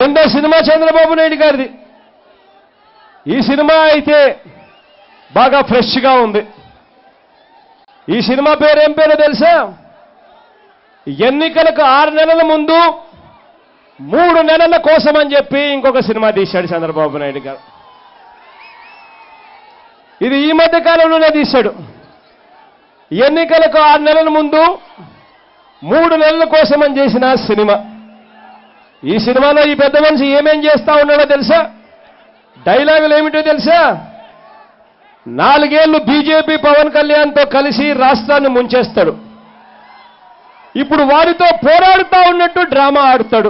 రెండో సినిమా చంద్రబాబు నాయుడు గారిది ఈ సినిమా అయితే బాగా ఫ్రెష్గా ఉంది ఈ సినిమా పేరు ఏం పేరో తెలుసా ఎన్నికలకు ఆరు నెలల ముందు మూడు నెలల కోసం అని చెప్పి ఇంకొక సినిమా తీశాడు చంద్రబాబు నాయుడు గారు ఇది ఈ మధ్య కాలంలోనే తీశాడు ఎన్నికలకు ఆరు నెలల ముందు మూడు నెలల కోసం అని చేసిన సినిమా ఈ సినిమాలో ఈ పెద్ద మనిషి ఏమేం చేస్తా ఉన్నాడో తెలుసా డైలాగులు ఏమిటో తెలుసా నాలుగేళ్లు బీజేపీ పవన్ కళ్యాణ్తో కలిసి రాష్ట్రాన్ని ముంచేస్తాడు ఇప్పుడు వారితో పోరాడుతా ఉన్నట్టు డ్రామా ఆడుతాడు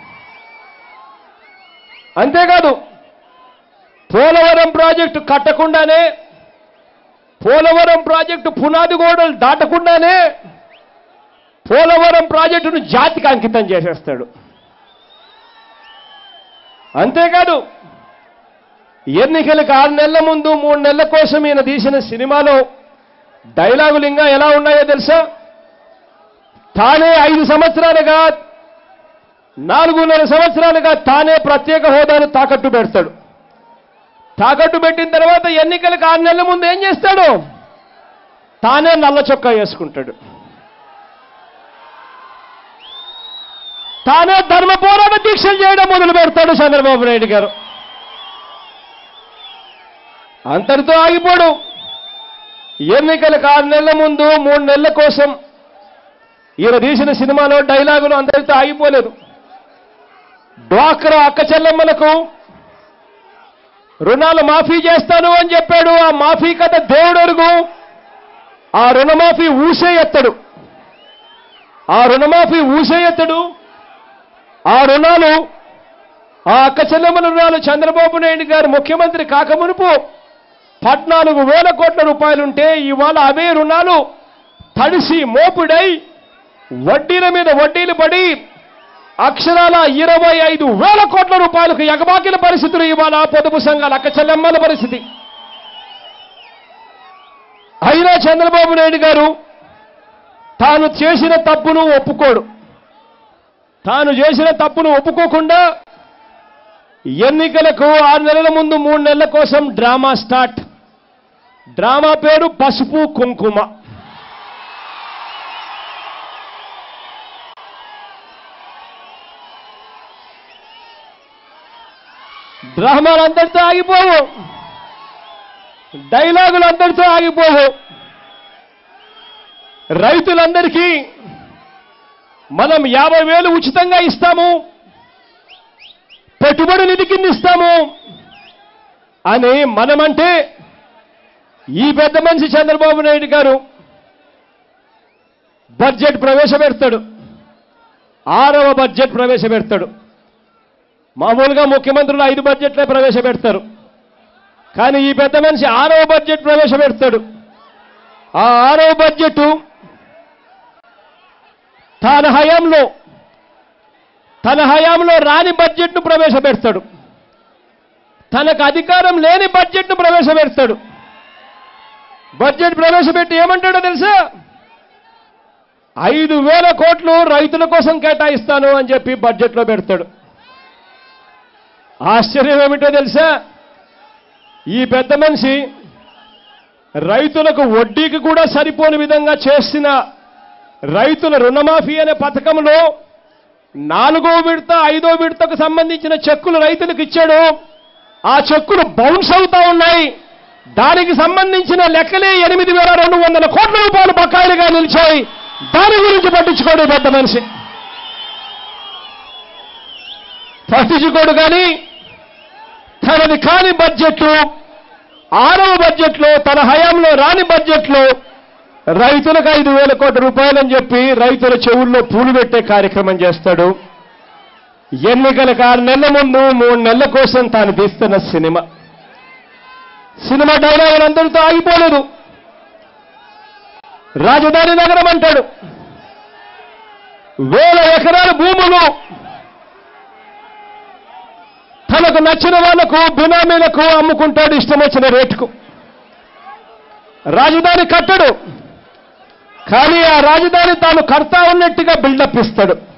అంతేకాదు పోలవరం ప్రాజెక్టు కట్టకుండానే పోలవరం ప్రాజెక్టు పునాది గోడలు దాటకుండానే పోలవరం ప్రాజెక్టును జాతికి అంకితం చేసేస్తాడు అంతేకాదు ఎన్నికలకు ఆరు నెలల ముందు మూడు నెలల కోసం ఈయన తీసిన సినిమాలో డైలాగులు ఇంకా ఎలా ఉన్నాయో తెలుసా తానే ఐదు సంవత్సరాలుగా నాలుగున్నర సంవత్సరాలుగా తానే ప్రత్యేక హోదాను తాకట్టు పెడతాడు తాకట్టు పెట్టిన తర్వాత ఎన్నికలకు ఆరు నెలల ముందు ఏం చేస్తాడు తానే నల్ల చొక్కా వేసుకుంటాడు తానే ధర్మ పోరాట దీక్షలు చేయడం మొదలు పెడతాడు చంద్రబాబు నాయుడు గారు అంతటితో ఆగిపోడు ఎన్నికలకు ఆరు నెలల ముందు మూడు నెలల కోసం ఈయన తీసిన సినిమాలో డైలాగులు అందరితో ఆగిపోలేదు డ్వాక్రా అక్క చెల్లెమ్మలకు రుణాలు మాఫీ చేస్తాను అని చెప్పాడు ఆ మాఫీ కథ దేవుడరుగు ఆ రుణమాఫీ ఊసే ఎత్తడు ఆ రుణమాఫీ ఊసే ఎత్తడు ఆ రుణాలు ఆ అక్క చెల్లెమ్మల రుణాలు చంద్రబాబు నాయుడు గారు ముఖ్యమంత్రి కాకమునుపు పద్నాలుగు వేల కోట్ల రూపాయలుంటే ఇవాళ అవే రుణాలు తడిసి మోపుడై వడ్డీల మీద వడ్డీలు పడి అక్షరాల ఇరవై ఐదు వేల కోట్ల రూపాయలకు ఎగబాకిన పరిస్థితులు ఇవాళ పొదుపు సంఘాల అక్క చెల్లెమ్మల పరిస్థితి అయినా చంద్రబాబు నాయుడు గారు తాను చేసిన తప్పును ఒప్పుకోడు తాను చేసిన తప్పును ఒప్పుకోకుండా ఎన్నికలకు ఆరు నెలల ముందు మూడు నెలల కోసం డ్రామా స్టార్ట్ డ్రామా పేరు పసుపు కుంకుమ డ్రామాలు అందరితో ఆగిపోవు డైలాగులు అందరితో ఆగిపోవు రైతులందరికీ మనం యాభై వేలు ఉచితంగా ఇస్తాము పెట్టుబడి నిధి కింద ఇస్తాము అని మనమంటే ఈ పెద్ద మనిషి చంద్రబాబు నాయుడు గారు బడ్జెట్ ప్రవేశపెడతాడు ఆరవ బడ్జెట్ ప్రవేశపెడతాడు మామూలుగా ముఖ్యమంత్రులు ఐదు బడ్జెట్లే ప్రవేశపెడతారు కానీ ఈ పెద్ద మనిషి ఆరవ బడ్జెట్ ప్రవేశపెడతాడు ఆ ఆరవ బడ్జెట్ తన హయాంలో తన హయాంలో రాని బడ్జెట్ను ప్రవేశపెడతాడు తనకు అధికారం లేని బడ్జెట్ను ప్రవేశపెడతాడు బడ్జెట్ ప్రవేశపెట్టి ఏమంటాడో తెలుసా ఐదు వేల కోట్లు రైతుల కోసం కేటాయిస్తాను అని చెప్పి బడ్జెట్లో పెడతాడు ఆశ్చర్యం ఏమిటో తెలుసా ఈ పెద్ద మనిషి రైతులకు వడ్డీకి కూడా సరిపోని విధంగా చేసిన రైతుల రుణమాఫీ అనే పథకంలో నాలుగో విడత ఐదో విడతకు సంబంధించిన చెక్కులు రైతులకు ఇచ్చాడు ఆ చెక్కులు బౌన్స్ అవుతా ఉన్నాయి దానికి సంబంధించిన లెక్కలే ఎనిమిది వేల రెండు వందల కోట్ల రూపాయలు బకాయిలుగా నిలిచాయి దాని గురించి పట్టించుకోడు ఈ పెద్ద మనిషి పట్టించుకోడు కానీ తనది కాని బడ్జెట్లు ఆరవ బడ్జెట్లో తన హయాంలో రాని బడ్జెట్లో రైతులకు ఐదు వేల కోట్ల రూపాయలని చెప్పి రైతుల చెవుల్లో పూలు పెట్టే కార్యక్రమం చేస్తాడు ఎన్నికలకు ఆరు నెలల ముందు మూడు నెలల కోసం తాను తీస్తున్న సినిమా సినిమా డైలాగులు అందరితో ఆగిపోలేదు రాజధాని నగరం అంటాడు వేల ఎకరాల భూములు తనకు నచ్చిన వాళ్లకు బినామీలకు అమ్ముకుంటాడు ఇష్టం వచ్చిన రేటుకు రాజధాని కట్టడు కానీ ఆ రాజధాని తాను కడతా ఉన్నట్టుగా బిల్డప్ ఇస్తాడు